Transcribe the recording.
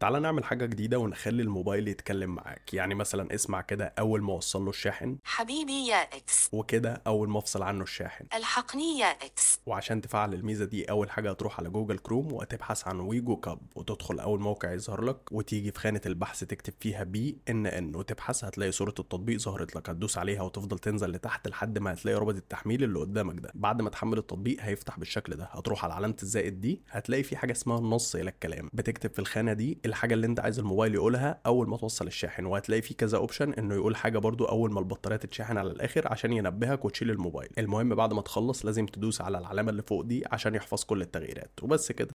تعال نعمل حاجة جديدة ونخلي الموبايل يتكلم معاك يعني مثلا اسمع كده أول ما أوصل له الشاحن حبيبي يا إكس وكده أول ما أفصل عنه الشاحن الحقني يا إكس وعشان تفعل الميزة دي أول حاجة هتروح على جوجل كروم وهتبحث عن ويجو كاب وتدخل أول موقع يظهر لك وتيجي في خانة البحث تكتب فيها بي إن إن وتبحث هتلاقي صورة التطبيق ظهرت لك هتدوس عليها وتفضل تنزل لتحت لحد ما هتلاقي رابط التحميل اللي قدامك ده بعد ما تحمل التطبيق هيفتح بالشكل ده هتروح على علامة الزائد دي هتلاقي في حاجة اسمها النص إلى الكلام بتكتب في الخانة دي الحاجة اللي أنت عايز الموبايل يقولها أول ما توصل الشاحن وهتلاقي في كذا أوبشن إنه يقول حاجة برضو أول ما البطارية تتشحن على الآخر عشان ينبهك وتشيل الموبايل المهم بعد ما تخلص لازم تدوس على العلامة اللي فوق دي عشان يحفظ كل التغييرات وبس كده